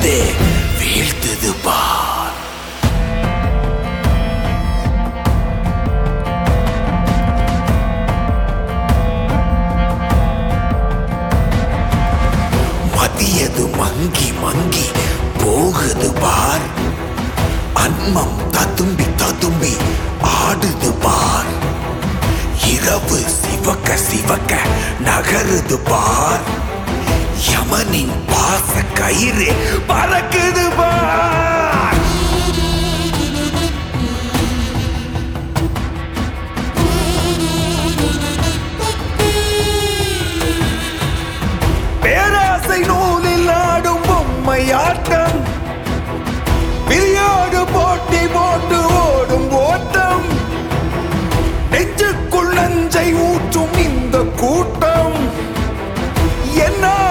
வந்து வீழ்த்துது பார் மதியது மங்கி மங்கி போகுது பார் அன்மம் ததும்பி ததும்பி ஆடுது பார் இரவு சிவக்க சிவக்க நகருது பார் யமனின் பாச கயிறு பறக்குது பார் பேராசை நூலில் ஆடும் பொம்மையாட்டம் விளையாடு போட்டி போட்டு ஓடும் ஓட்டம் நெஞ்சுக்குள் நஞ்சை ஊற்றும் இந்த கூட்டம் என்ன